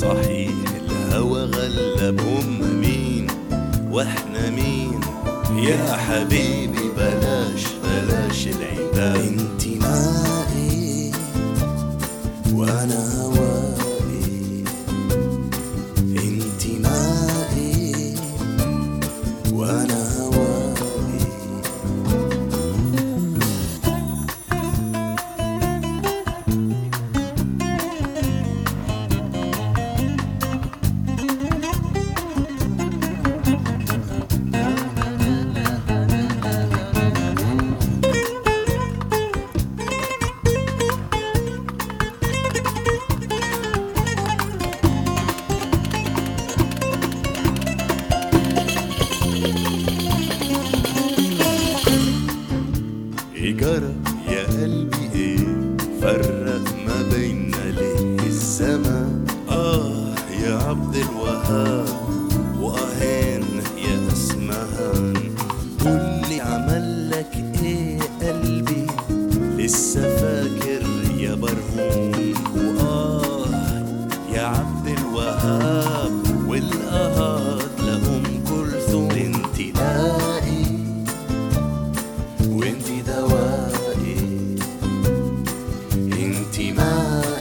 صحيح الهوى غلبهم مين واحنا مين يا حبيبي بلاش بلاش العتاب انت مائي وانا هوائي انت مائي وانا هوائي ايه جرى يا قلبي ايه فرق ما بيننا ليه الزمان اه يا عبد الوهاب واهين يا اسمهان قولي عمل لك ايه قلبي لسه فاكر يا برهوم واه يا عبد الوهاب والقهات لأم كلثوم انت دائي وانت دوائي انت مائي